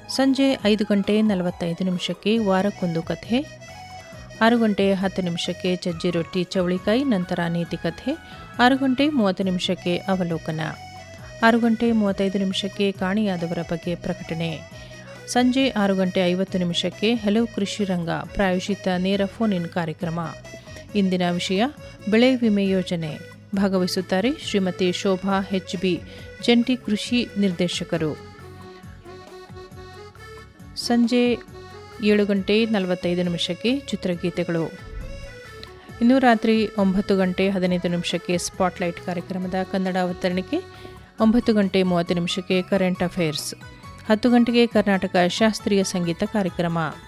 ಸಂಜೆ ಐದು ಗಂಟೆ ನಲವತ್ತೈದು ನಿಮಿಷಕ್ಕೆ ವಾರಕ್ಕೊಂದು ಕಥೆ ಆರು ಗಂಟೆ ಹತ್ತು ನಿಮಿಷಕ್ಕೆ ಚಜ್ಜಿ ರೊಟ್ಟಿ ಚವಳಿಕಾಯಿ ನಂತರ ನೀತಿ ಕಥೆ ಆರು ಗಂಟೆ ಮೂವತ್ತು ನಿಮಿಷಕ್ಕೆ ಅವಲೋಕನ ಆರು ಗಂಟೆ ಮೂವತ್ತೈದು ನಿಮಿಷಕ್ಕೆ ಕಾಣಿಯಾದವರ ಬಗ್ಗೆ ಪ್ರಕಟಣೆ ಸಂಜೆ ಆರು ಗಂಟೆ ಐವತ್ತು ನಿಮಿಷಕ್ಕೆ ಹಲವು ಕೃಷಿ ರಂಗ ಪ್ರಾಯೋಜಿತ ನೇರ ಫೋನ್ ಇನ್ ಕಾರ್ಯಕ್ರಮ ಇಂದಿನ ವಿಷಯ ಬೆಳೆ ವಿಮೆ ಯೋಜನೆ ಭಾಗವಹಿಸುತ್ತಾರೆ ಶ್ರೀಮತಿ ಶೋಭಾ ಎಚ್ ಬಿ ಜಂಟಿ ಕೃಷಿ ನಿರ್ದೇಶಕರು ಸಂಜೆ ಏಳು ಗಂಟೆ ನಲವತ್ತೈದು ನಿಮಿಷಕ್ಕೆ ಚಿತ್ರಗೀತೆಗಳು ಇನ್ನು ರಾತ್ರಿ ಒಂಬತ್ತು ಗಂಟೆ ಹದಿನೈದು ನಿಮಿಷಕ್ಕೆ ಸ್ಪಾಟ್ಲೈಟ್ ಕಾರ್ಯಕ್ರಮದ ಕನ್ನಡ ಅವತರಣಿಕೆ ಒಂಬತ್ತು ಗಂಟೆ ಮೂವತ್ತು ನಿಮಿಷಕ್ಕೆ ಕರೆಂಟ್ ಅಫೇರ್ಸ್ ಹತ್ತು ಗಂಟೆಗೆ ಕರ್ನಾಟಕ ಶಾಸ್ತ್ರೀಯ ಸಂಗೀತ ಕಾರ್ಯಕ್ರಮ